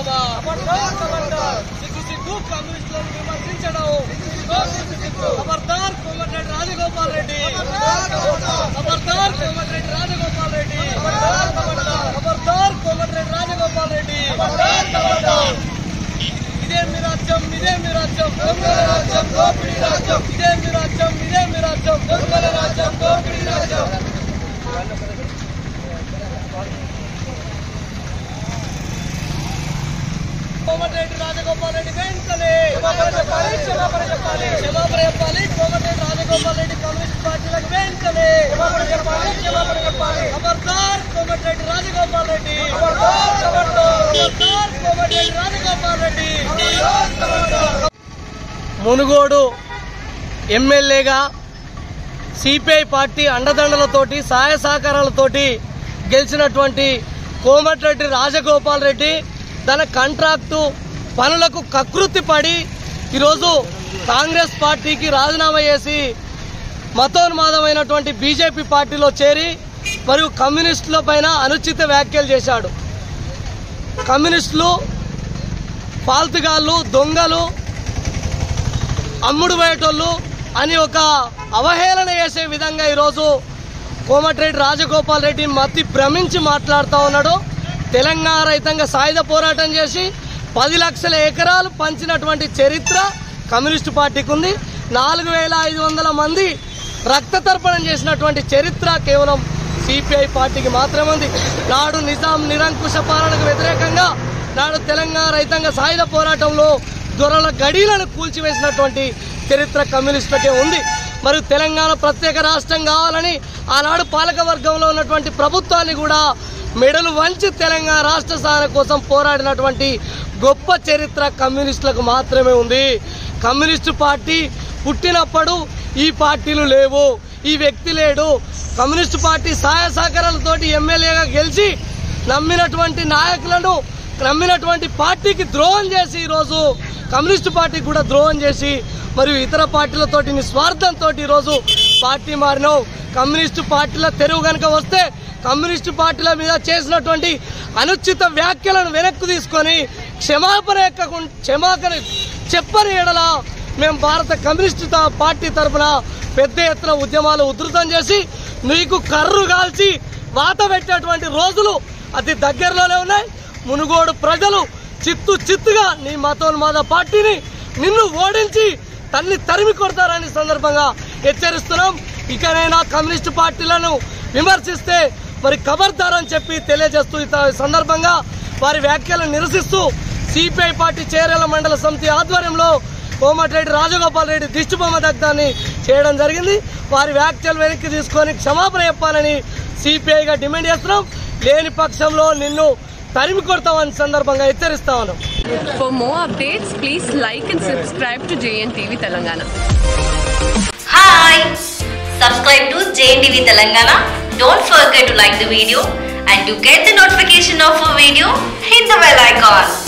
విమర్శించడమా సిగ్గు సిగ్గు కమ్యూనిస్టులను విమర్శించడం ఖబర్దార్ కోమటిరెడ్డి రాజగోపాల్ రెడ్డి ఖబర్దార్ కోమటిరెడ్డి రాజగోపాల్ రెడ్డి ఖబర్దార్ కోమటిరెడ్డి రాజగోపాల్ రెడ్డి ఇదే మీ రాజ్యం ఇదే మీ రాజ్యం దొంగల రాజ్యం దోపిడీ రాజ్యం ఇదే మీ రాజ్యం ఇదే మీ రాజ్యం దొంగల రాజ్యం దోపిడీ రాజ్యం కోమటిరెడ్డి రాజగోపాల్ రెడ్డి వెంటనే క్షమాపణ చెప్పాలి క్షమాపణ చెప్పాలి క్షమాపణ చెప్పాలి కోమటిరెడ్డి రాజగోపాల్ రెడ్డి కమ్యూనిస్ట్ పార్టీలకు వెంటనే క్షమాపణ చెప్పాలి క్షమాపణ చెప్పాలి ఖబర్దార్ కోమటిరెడ్డి రాజగోపాల్ రెడ్డి ఖబర్దార్ ఖబర్దార్ కోమటిరెడ్డి రాజగోపాల్ రెడ్డి మునుగోడు ఎమ్మెల్యేగా సిపిఐ పార్టీ అండదండలతోటి సహాయ సహకారాలతోటి గెలిచినటువంటి కోమటిరెడ్డి రాజగోపాల్ రెడ్డి తన కాంట్రాక్టు పనులకు కకృతి పడి ఈరోజు కాంగ్రెస్ పార్టీకి రాజీనామా చేసి మతోన్మాదమైనటువంటి బీజేపీ పార్టీలో చేరి మరియు కమ్యూనిస్టుల పైన అనుచిత వ్యాఖ్యలు చేశాడు కమ్యూనిస్టులు పాల్తుగాళ్ళు దొంగలు అమ్ముడు పోయేటోళ్ళు అని ఒక అవహేళన చేసే విధంగా ఈరోజు కోమటిరెడ్డి రాజగోపాల్ రెడ్డి మతి భ్రమించి మాట్లాడుతూ ఉన్నాడు తెలంగాణ రైతంగా సాయుధ పోరాటం చేసి పది లక్షల ఎకరాలు పంచినటువంటి చరిత్ర కమ్యూనిస్టు పార్టీకి ఉంది నాలుగు వేల ఐదు వందల మంది రక్త తర్పణం చేసినటువంటి చరిత్ర కేవలం సిపిఐ పార్టీకి మాత్రమే ఉంది నాడు నిజాం నిరంకుశ పాలనకు వ్యతిరేకంగా నాడు తెలంగాణ రైతాంగ సాయుధ పోరాటంలో దొరల గడీలను కూల్చివేసినటువంటి చరిత్ర కమ్యూనిస్టులకే ఉంది మరియు తెలంగాణ ప్రత్యేక రాష్ట్రం కావాలని ఆనాడు పాలక వర్గంలో ఉన్నటువంటి ప్రభుత్వాన్ని కూడా మెడలు వంచి తెలంగాణ రాష్ట్ర సాధన కోసం పోరాడినటువంటి గొప్ప చరిత్ర కమ్యూనిస్టులకు మాత్రమే ఉంది కమ్యూనిస్టు పార్టీ పుట్టినప్పుడు ఈ పార్టీలు లేవు ఈ వ్యక్తి లేడు కమ్యూనిస్టు పార్టీ సహాయ సహకారాలతోటి ఎమ్మెల్యేగా గెలిచి నమ్మినటువంటి నాయకులను నమ్మినటువంటి పార్టీకి ద్రోహం చేసి ఈరోజు కమ్యూనిస్టు పార్టీకి కూడా ద్రోహం చేసి మరియు ఇతర పార్టీలతోటి నిస్వార్థంతో ఈరోజు పార్టీ మారినావు కమ్యూనిస్టు పార్టీల తెరువు కనుక వస్తే కమ్యూనిస్టు పార్టీల మీద చేసినటువంటి అనుచిత వ్యాఖ్యలను వెనక్కు తీసుకొని క్షమాపణ ఎక్కకుండా క్షమాపణ చెప్పని ఎడల మేము భారత కమ్యూనిస్టు తా- పార్టీ తరఫున పెద్ద ఎత్తున ఉద్యమాలు ఉధృతం చేసి నీకు కర్రు కాల్చి వాత పెట్టేటువంటి రోజులు అతి దగ్గరలోనే ఉన్నాయి మునుగోడు ప్రజలు చిత్తు చిత్తుగా నీ మతోన్మాద పార్టీని నిన్ను ఓడించి తన్ని తరిమి కొడతారని సందర్భంగా హెచ్చరిస్తున్నాం ఇకనైనా కమ్యూనిస్టు పార్టీలను విమర్శిస్తే మరి ఖబర్దార్ అని చెప్పి తెలియజేస్తూ ఈ త- సందర్భంగా వారి వ్యాఖ్యలను నిరసిస్తూ సిపిఐ పార్టీ చేరేల మండల సమితి ఆధ్వర్యంలో కోమటిరెడ్డి రాజగోపాల్ రెడ్డి దిష్టిబొమ్మ దగ్ధాన్ని చేయడం జరిగింది వారి వ్యాఖ్యలు వెనక్కి తీసుకొని క్షమాపణ చెప్పాలని సిపిఐగా డిమాండ్ చేస్తున్నాం లేని పక్షంలో నిన్ను తరిమి కొడతామని సందర్భంగా హెచ్చరిస్తా ఉన్నాం For more updates, please like and subscribe to JNTV Telangana. Hi! Subscribe to JNTV Telangana. Don't forget to like the video and to get the notification of a video, hit the bell icon.